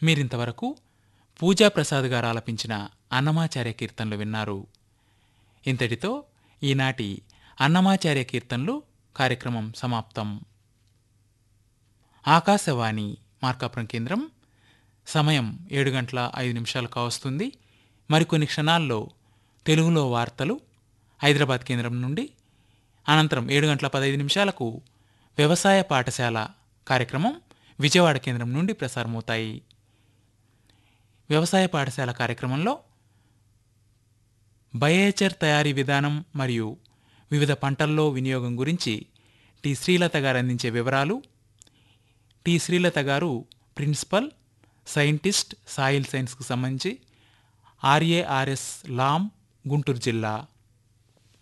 మీరింతవరకు పూజా ప్రసాద్ గారు ఆలపించిన అన్నమాచార్య కీర్తనలు విన్నారు ఇంతటితో ఈనాటి అన్నమాచార్య కీర్తనలు కార్యక్రమం సమాప్తం ఆకాశవాణి మార్కాపురం కేంద్రం సమయం ఏడు గంటల ఐదు నిమిషాలు కావస్తుంది మరికొన్ని క్షణాల్లో తెలుగులో వార్తలు హైదరాబాద్ కేంద్రం నుండి అనంతరం ఏడు గంటల పదహైదు నిమిషాలకు వ్యవసాయ పాఠశాల కార్యక్రమం విజయవాడ కేంద్రం నుండి ప్రసారమవుతాయి వ్యవసాయ పాఠశాల కార్యక్రమంలో బయేచర్ తయారీ విధానం మరియు వివిధ పంటల్లో వినియోగం గురించి టి శ్రీలత గారు అందించే వివరాలు టి శ్రీలత గారు ప్రిన్సిపల్ సైంటిస్ట్ సాయిల్ సైన్స్కు సంబంధించి ఆర్ఏఆర్ఎస్ లామ్ గుంటూరు జిల్లా